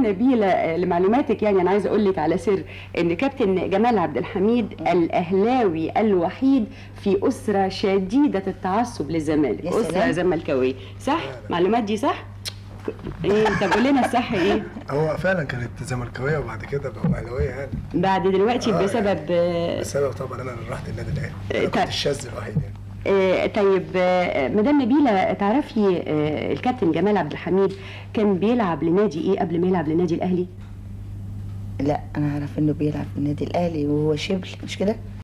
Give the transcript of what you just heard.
نبيله آه، لمعلوماتك يعني انا عايزه اقول لك على سر ان كابتن جمال عبد الحميد الاهلاوي الوحيد في اسره شديده التعصب للزمالك يا اسره سلام. زملكاويه صح المعلومات دي صح ايه طب قول لنا الصح ايه هو فعلا كانت زملكاويه وبعد كده بقوا اهلاويه يعني بعد دلوقتي آه، بسبب آه، بسبب طبعا انا اللي رحت النادي الاهلي انا طيب. كنت الشاذ الوحيد يعني آه، طيب آه، مدام نبيله تعرفي آه، الكابتن جمال عبد الحميد كان بيلعب لنادي ايه قبل ما يلعب لنادي الاهلي لا انا اعرف انه بيلعب في النادي الاهلي وهو شبل مش كده